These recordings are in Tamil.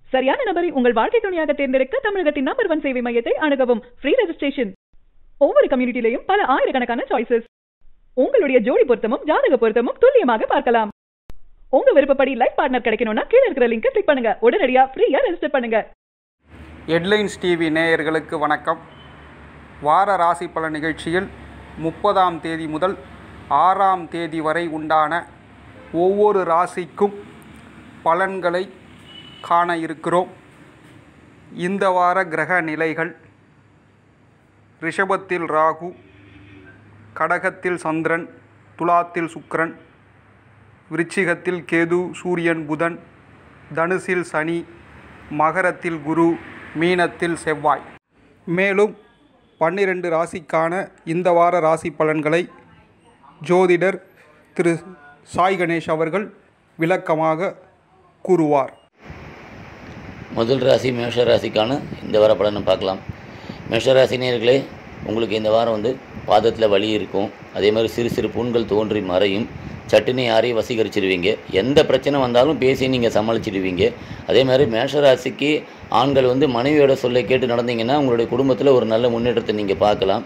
சரியான நபரை உங்கள் வாழ்க்கை துணையாக தேர்ந்தெடுக்க தமிழகத்தின் நம்பர் ஒன் சேவை மையத்தை அணுகவும் ஃப்ரீ ரெஜிஸ்ட்ரேஷன் ஒவ்வொரு கம்யூனிட்டிலையும் பல ஆயிரக்கணக்கான சாய்ஸஸ் உங்களுடைய ஜோடி பொருத்தமும் ஜாதக பொருத்தமும் துல்லியமாக பார்க்கலாம் உங்க விருப்பப்படி லைஃப் பார்ட்னர் கிடைக்கணும்னா கீழ இருக்கிற லிங்கை கிளிக் பண்ணுங்க உடனடியா ஃப்ரீயா ரெஜிஸ்டர் பண்ணுங்க ஹெட்லைன்ஸ் டிவி நேயர்களுக்கு வணக்கம் வார ராசி பலன் நிகழ்ச்சியில் முப்பதாம் தேதி முதல் ஆறாம் தேதி வரை உண்டான ஒவ்வொரு ராசிக்கும் பலன்களை காண இருக்கிறோம் இந்த வார கிரக நிலைகள் ரிஷபத்தில் ராகு கடகத்தில் சந்திரன் துலாத்தில் சுக்கிரன் விருச்சிகத்தில் கேது சூரியன் புதன் தனுசில் சனி மகரத்தில் குரு மீனத்தில் செவ்வாய் மேலும் பன்னிரண்டு ராசிக்கான இந்த வார ராசி பலன்களை ஜோதிடர் திரு சாய் கணேஷ் அவர்கள் விளக்கமாக கூறுவார் முதல் ராசி மேஷ ராசிக்கான இந்த வார பலனை பார்க்கலாம் மேஷ ராசினியர்களே உங்களுக்கு இந்த வாரம் வந்து பாதத்தில் வலி இருக்கும் அதே மாதிரி சிறு சிறு புண்கள் தோன்றி மறையும் சட்டுன்னு யாரையும் வசீகரிச்சிடுவீங்க எந்த பிரச்சனை வந்தாலும் பேசி நீங்கள் சமாளிச்சிடுவீங்க அதே மாதிரி மேஷ ராசிக்கு ஆண்கள் வந்து மனைவியோட சொல்லை கேட்டு நடந்தீங்கன்னா உங்களுடைய குடும்பத்தில் ஒரு நல்ல முன்னேற்றத்தை நீங்கள் பார்க்கலாம்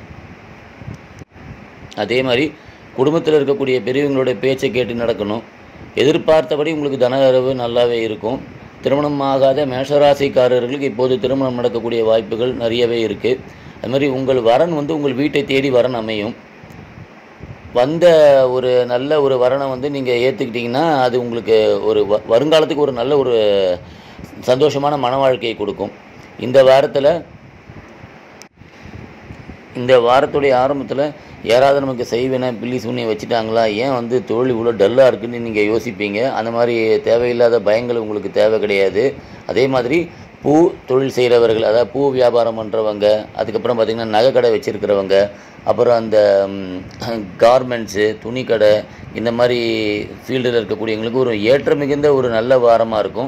அதே மாதிரி குடும்பத்தில் இருக்கக்கூடிய பெரியவங்களுடைய பேச்சை கேட்டு நடக்கணும் எதிர்பார்த்தபடி உங்களுக்கு தன வரவு நல்லாவே இருக்கும் திருமணம் ஆகாத மேஷராசிக்காரர்களுக்கு இப்போது திருமணம் நடக்கக்கூடிய வாய்ப்புகள் நிறையவே இருக்குது அது மாதிரி உங்கள் வரன் வந்து உங்கள் வீட்டை தேடி வரன் அமையும் வந்த ஒரு நல்ல ஒரு வரனை வந்து நீங்கள் ஏற்றுக்கிட்டிங்கன்னா அது உங்களுக்கு ஒரு வ வருங்காலத்துக்கு ஒரு நல்ல ஒரு சந்தோஷமான மன வாழ்க்கையை கொடுக்கும் இந்த வாரத்தில் இந்த வாரத்துடைய ஆரம்பத்தில் யாராவது நமக்கு செய்வினை பில்லி சூனியை வச்சுட்டாங்களா ஏன் வந்து தொழில் இவ்வளோ டல்லாக இருக்குன்னு நீங்கள் யோசிப்பீங்க அந்த மாதிரி தேவையில்லாத பயங்கள் உங்களுக்கு தேவை கிடையாது அதே மாதிரி பூ தொழில் செய்கிறவர்கள் அதாவது பூ வியாபாரம் பண்ணுறவங்க அதுக்கப்புறம் பார்த்திங்கன்னா நகை கடை வச்சுருக்கிறவங்க அப்புறம் அந்த கார்மெண்ட்ஸு துணிக்கடை இந்த மாதிரி ஃபீல்டில் இருக்கக்கூடியவங்களுக்கு ஒரு ஏற்ற மிகுந்த ஒரு நல்ல வாரமாக இருக்கும்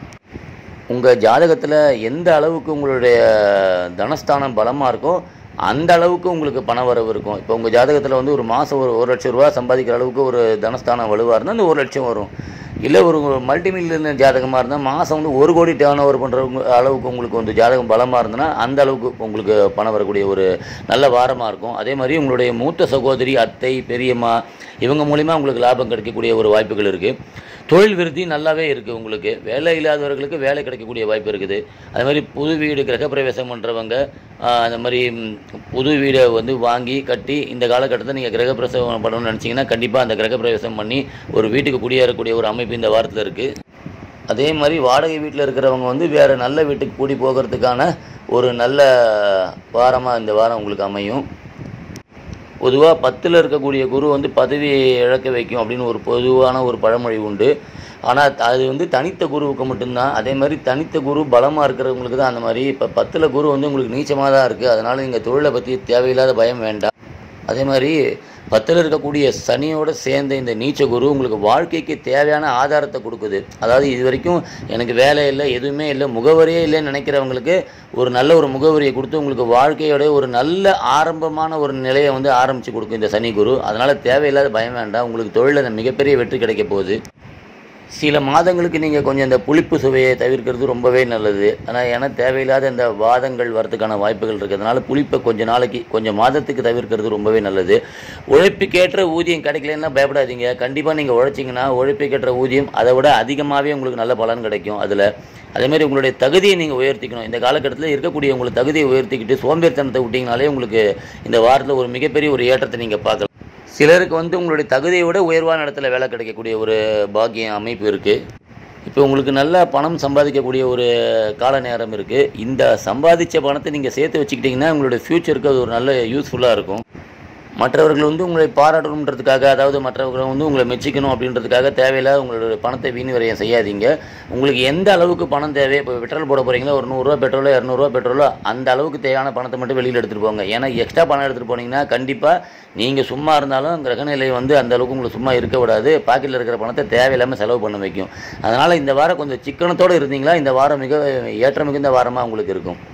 உங்கள் ஜாதகத்தில் எந்த அளவுக்கு உங்களுடைய தனஸ்தானம் பலமாக இருக்கோ அந்த அளவுக்கு உங்களுக்கு பண வரவு இருக்கும் இப்போ உங்கள் ஜாதகத்தில் வந்து ஒரு மாதம் ஒரு ஒரு லட்சம் ரூபா சம்பாதிக்கிற அளவுக்கு ஒரு தனஸ்தானம் வலுவாக இருந்தால் அந்த ஒரு லட்சம் வரும் இல்லை ஒரு மல்டி மில்லியன் ஜாதகமாக இருந்தால் மாதம் வந்து ஒரு கோடி டேர்ன் ஓவர் பண்ணுறவங்க அளவுக்கு உங்களுக்கு வந்து ஜாதகம் பலமாக இருந்ததுன்னா அந்த அளவுக்கு உங்களுக்கு பணம் வரக்கூடிய ஒரு நல்ல வாரமாக இருக்கும் அதே மாதிரி உங்களுடைய மூத்த சகோதரி அத்தை பெரியம்மா இவங்க மூலிமா உங்களுக்கு லாபம் கிடைக்கக்கூடிய ஒரு வாய்ப்புகள் இருக்குது தொழில் விருத்தி நல்லாவே இருக்குது உங்களுக்கு வேலை இல்லாதவர்களுக்கு வேலை கிடைக்கக்கூடிய வாய்ப்பு இருக்குது அது மாதிரி புது வீடு கிரகப்பிரவேசம் பண்ணுறவங்க அந்த மாதிரி புது வீடை வந்து வாங்கி கட்டி இந்த காலகட்டத்தில் நீங்கள் கிரகப்பிரவேசம் பண்ணணும்னு நினச்சிங்கன்னா கண்டிப்பாக அந்த கிரகப்பிரவேசம் பண்ணி ஒரு வீட்டுக்கு குடியேறக்கூடிய ஒரு அமைப்பு இந்த வாரத்தில் இருக்குது அதே மாதிரி வாடகை வீட்டில் இருக்கிறவங்க வந்து வேறு நல்ல வீட்டுக்கு கூடி போகிறதுக்கான ஒரு நல்ல வாரமாக இந்த வாரம் உங்களுக்கு அமையும் பொதுவாக பத்தில் இருக்கக்கூடிய குரு வந்து பதவியை இழக்க வைக்கும் அப்படின்னு ஒரு பொதுவான ஒரு பழமொழி உண்டு ஆனால் அது வந்து தனித்த குருவுக்கு மட்டும்தான் அதே மாதிரி தனித்த குரு பலமாக இருக்கிறவங்களுக்கு தான் அந்த மாதிரி இப்போ பத்தில் குரு வந்து உங்களுக்கு நீச்சமாக தான் இருக்குது அதனால் நீங்கள் தொழிலை பற்றி தேவையில்லாத பயம் வேண்டாம் அதே மாதிரி பத்தில் இருக்கக்கூடிய சனியோடு சேர்ந்த இந்த நீச்ச குரு உங்களுக்கு வாழ்க்கைக்கு தேவையான ஆதாரத்தை கொடுக்குது அதாவது இது வரைக்கும் எனக்கு வேலை இல்லை எதுவுமே இல்லை முகவரியே இல்லைன்னு நினைக்கிறவங்களுக்கு ஒரு நல்ல ஒரு முகவரியை கொடுத்து உங்களுக்கு வாழ்க்கையோட ஒரு நல்ல ஆரம்பமான ஒரு நிலையை வந்து ஆரம்பித்து கொடுக்கும் இந்த சனி குரு அதனால் தேவையில்லாத பயம் வேண்டாம் உங்களுக்கு தொழிலில் மிகப்பெரிய வெற்றி கிடைக்க போகுது சில மாதங்களுக்கு நீங்கள் கொஞ்சம் இந்த புளிப்பு சுவையை தவிர்க்கிறது ரொம்பவே நல்லது ஆனால் ஏன்னா தேவையில்லாத இந்த வாதங்கள் வரதுக்கான வாய்ப்புகள் இருக்கிறதுனால புளிப்பை கொஞ்சம் நாளைக்கு கொஞ்சம் மாதத்துக்கு தவிர்க்கிறது ரொம்பவே நல்லது உழைப்புக்கேற்ற ஊதியம் கிடைக்கலன்னா பயப்படாதீங்க கண்டிப்பாக நீங்கள் உழைச்சிங்கன்னா உழைப்புக்கேற்ற ஊதியம் அதை விட அதிகமாகவே உங்களுக்கு நல்ல பலன் கிடைக்கும் அதில் அதேமாதிரி உங்களுடைய தகுதியை நீங்கள் உயர்த்திக்கணும் இந்த காலகட்டத்தில் இருக்கக்கூடிய உங்களை தகுதியை உயர்த்திக்கிட்டு சோம்பேறித்தனத்தை விட்டிங்கனாலே உங்களுக்கு இந்த வாரத்தில் ஒரு மிகப்பெரிய ஒரு ஏற்றத்தை நீங்கள் பார்க்கலாம் சிலருக்கு வந்து உங்களுடைய தகுதியை விட உயர்வான இடத்துல வேலை கிடைக்கக்கூடிய ஒரு பாக்கியம் அமைப்பு இருக்குது இப்போ உங்களுக்கு நல்ல பணம் சம்பாதிக்கக்கூடிய ஒரு கால நேரம் இருக்குது இந்த சம்பாதிச்ச பணத்தை நீங்கள் சேர்த்து வச்சுக்கிட்டிங்கன்னா உங்களுடைய ஃப்யூச்சருக்கு அது ஒரு நல்ல யூஸ்ஃபுல்லாக இருக்கும் மற்றவர்கள் வந்து உங்களை பாராட்டணுன்றதுக்காக அதாவது மற்றவர்கள் வந்து உங்களை மெச்சிக்கணும் அப்படின்றதுக்காக தேவையில்லாத உங்களுடைய பணத்தை வீண் விரயம் செய்யாதீங்க உங்களுக்கு எந்த அளவுக்கு பணம் தேவை இப்போ பெட்ரோல் போட போகிறீங்களா ஒரு நூறுரூவா பெட்ரோலோ இரநூறுவா பெட்ரோலோ அந்த அளவுக்கு தேவையான பணத்தை மட்டும் வெளியில் எடுத்துகிட்டு போங்க ஏன்னா எக்ஸ்ட்ரா பணம் எடுத்துகிட்டு போனீங்கன்னா கண்டிப்பாக நீங்கள் சும்மா இருந்தாலும் கிரகநிலை வந்து அந்த அளவுக்கு உங்களுக்கு சும்மா இருக்க விடாது பாக்கெட்டில் இருக்கிற பணத்தை தேவையில்லாமல் செலவு பண்ண வைக்கும் அதனால் இந்த வாரம் கொஞ்சம் சிக்கனத்தோடு இருந்தீங்களா இந்த வாரம் மிக ஏற்ற மிகுந்த வாரமாக உங்களுக்கு இருக்கும்